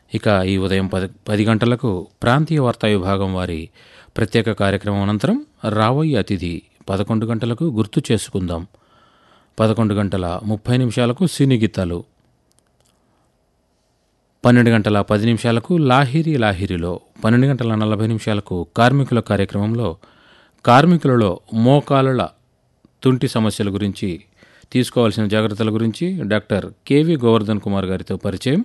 ఇక ఈ ఉదయం పది పది గంటలకు ప్రాంతీయ వార్తా విభాగం వారి ప్రత్యేక కార్యక్రమం అనంతరం రాబోయే అతిథి పదకొండు గంటలకు గుర్తు చేసుకుందాం పదకొండు గంటల ముప్పై నిమిషాలకు సినీ గీతాలు పన్నెండు గంటల పది నిమిషాలకు లాహిరి లాహిరిలో పన్నెండు గంటల నలభై నిమిషాలకు కార్మికుల కార్యక్రమంలో కార్మికులలో మోకాలుల తుంటి సమస్యల గురించి తీసుకోవాల్సిన జాగ్రత్తల గురించి డాక్టర్ కేవి గోవర్ధన్ కుమార్ గారితో పరిచయం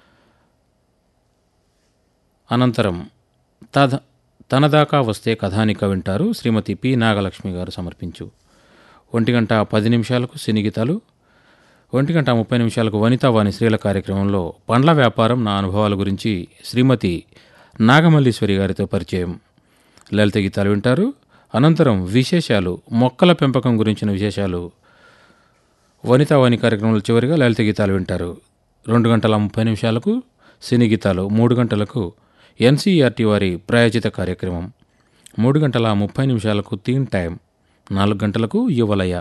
అనంతరం తద తనదాకా వస్తే కథానిక వింటారు శ్రీమతి పి నాగలక్ష్మి గారు సమర్పించు ఒంటి గంట పది నిమిషాలకు సినిగీతాలు ఒంటి గంట ముప్పై నిమిషాలకు వనితావాణి స్త్రీల కార్యక్రమంలో పండ్ల వ్యాపారం నా అనుభవాల గురించి శ్రీమతి నాగమల్లీశ్వరి గారితో పరిచయం లలిత గీతాలు వింటారు అనంతరం విశేషాలు మొక్కల పెంపకం గురించిన విశేషాలు వనితావాణి కార్యక్రమంలో చివరిగా లలిత గీతాలు వింటారు రెండు గంటల ముప్పై నిమిషాలకు సినీ గీతాలు మూడు గంటలకు ఎన్సీఆర్టీ వారి ప్రాయోజిత కార్యక్రమం మూడు గంటల ముప్పై నిమిషాలకు తీన్ టైం నాలుగు గంటలకు యువలయ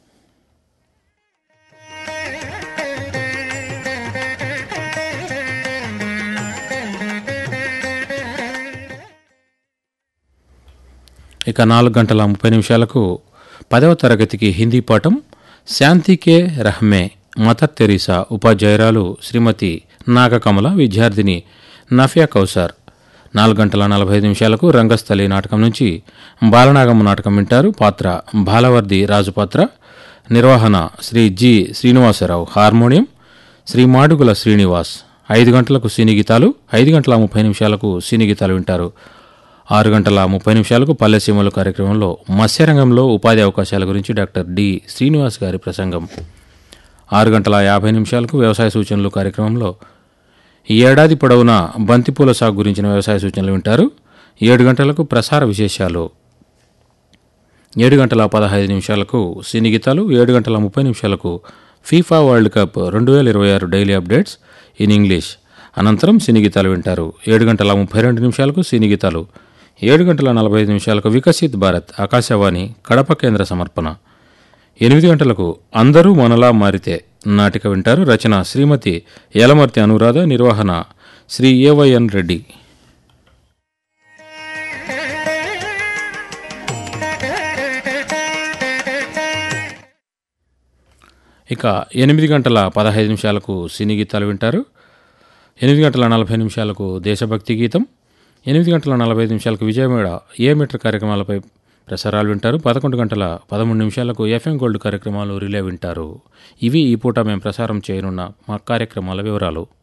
ఇక నాలుగు గంటల ముప్పై నిమిషాలకు పదవ తరగతికి హిందీ పాఠం శాంతికే రహ్మే మదర్ తెరీసా ఉపాధ్యాయురాలు శ్రీమతి నాగకమల విద్యార్థిని నఫియా కౌసార్ నాలుగు గంటల నలభై ఐదు నిమిషాలకు రంగస్థలి నాటకం నుంచి బాలనాగమ్మ నాటకం వింటారు పాత్ర బాలవర్ది రాజు పాత్ర నిర్వహణ శ్రీ జి శ్రీనివాసరావు హార్మోనియం శ్రీ మాడుగుల శ్రీనివాస్ ఐదు గంటలకు సినీ గీతాలు ఐదు గంటల ముప్పై నిమిషాలకు సినీ గీతాలు వింటారు ఆరు గంటల ముప్పై నిమిషాలకు పల్లెసీమలు కార్యక్రమంలో మత్స్యరంగంలో ఉపాధి అవకాశాల గురించి డాక్టర్ డి శ్రీనివాస్ గారి ప్రసంగం ఆరు గంటల యాభై నిమిషాలకు వ్యవసాయ సూచనలు కార్యక్రమంలో ఈ ఏడాది పొడవునా బంతిపూల సాగు గురించిన వ్యవసాయ సూచనలు వింటారు ఏడు గంటలకు ప్రసార విశేషాలు ఏడు గంటల పదహైదు నిమిషాలకు సినీ గీతాలు ఏడు గంటల ముప్పై నిమిషాలకు ఫీఫా వరల్డ్ కప్ రెండు వేల ఇరవై ఆరు డైలీ అప్డేట్స్ ఇన్ ఇంగ్లీష్ అనంతరం సినీ గీతాలు వింటారు ఏడు గంటల ముప్పై రెండు నిమిషాలకు సినీ గీతాలు ఏడు గంటల నలభై ఐదు నిమిషాలకు వికసిత్ భారత్ ఆకాశవాణి కడప కేంద్ర సమర్పణ ఎనిమిది గంటలకు అందరూ మనలా మారితే నాటిక వింటారు రచన శ్రీమతి యలమర్తి అనురాధ నిర్వహణ శ్రీ ఏవైఎన్ రెడ్డి ఇక ఎనిమిది గంటల పదహైదు నిమిషాలకు సినీ గీతాలు వింటారు ఎనిమిది గంటల నలభై నిమిషాలకు దేశభక్తి గీతం ఎనిమిది గంటల నలభై ఐదు నిమిషాలకు విజయమేడ ఏ మీటర్ కార్యక్రమాలపై ప్రసారాలు వింటారు పదకొండు గంటల పదమూడు నిమిషాలకు ఎఫ్ఎం గోల్డ్ కార్యక్రమాలు రిలే వింటారు ఇవి ఈ పూట మేము ప్రసారం చేయనున్న మా కార్యక్రమాల వివరాలు